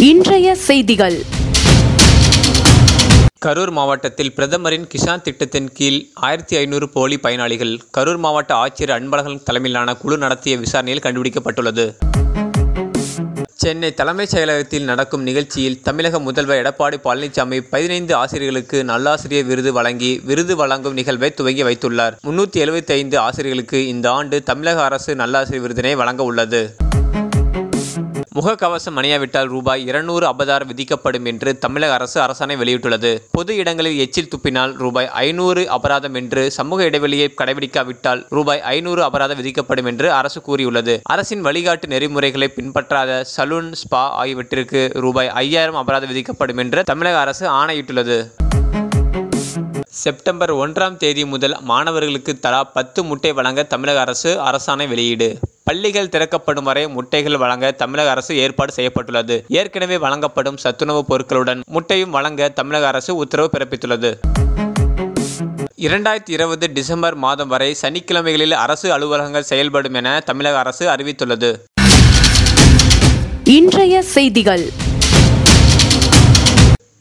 இன்றைய செய்திகள் கரூர் மாவட்டத்தில் பிரதமரின் கிசான் திட்டத்தின் கீழ் ஆயிரத்தி ஐநூறு போலி பயனாளிகள் கரூர் மாவட்ட ஆட்சியர் அன்பழகன் தலைமையிலான குழு நடத்திய விசாரணையில் கண்டுபிடிக்கப்பட்டுள்ளது சென்னை தலைமைச் செயலகத்தில் நடக்கும் நிகழ்ச்சியில் தமிழக முதல்வர் எடப்பாடி பழனிசாமி பதினைந்து ஆசிரியர்களுக்கு நல்லாசிரியர் விருது வழங்கி விருது வழங்கும் நிகழ்வை துவங்கி வைத்துள்ளார் முன்னூற்றி எழுபத்தி ஐந்து ஆசிரியர்களுக்கு இந்த ஆண்டு தமிழக அரசு நல்லாசிரியர் விருதினை வழங்க உள்ளது முகக்கவசம் அணியாவிட்டால் ரூபாய் இருநூறு அபதாரம் விதிக்கப்படும் என்று தமிழக அரசு அரசாணை வெளியிட்டுள்ளது பொது இடங்களில் எச்சில் துப்பினால் ரூபாய் ஐநூறு அபராதம் என்று சமூக இடைவெளியை கடைபிடிக்காவிட்டால் ரூபாய் ஐநூறு அபராதம் விதிக்கப்படும் என்று அரசு கூறியுள்ளது அரசின் வழிகாட்டு நெறிமுறைகளை பின்பற்றாத சலூன் ஸ்பா ஆகியவற்றிற்கு ரூபாய் ஐயாயிரம் அபராதம் விதிக்கப்படும் என்று தமிழக அரசு ஆணையிட்டுள்ளது செப்டம்பர் ஒன்றாம் தேதி முதல் மாணவர்களுக்கு தலா பத்து முட்டை வழங்க தமிழக அரசு அரசாணை வெளியீடு பள்ளிகள் திறக்கப்படும் வரை முட்டைகள் வழங்க தமிழக அரசு ஏற்பாடு செய்யப்பட்டுள்ளது ஏற்கனவே வழங்கப்படும் சத்துணவுப் பொருட்களுடன் முட்டையும் வழங்க தமிழக அரசு உத்தரவு பிறப்பித்துள்ளது இரண்டாயிரத்தி இருபது டிசம்பர் மாதம் வரை சனிக்கிழமைகளில் அரசு அலுவலகங்கள் செயல்படும் என தமிழக அரசு அறிவித்துள்ளது இன்றைய செய்திகள்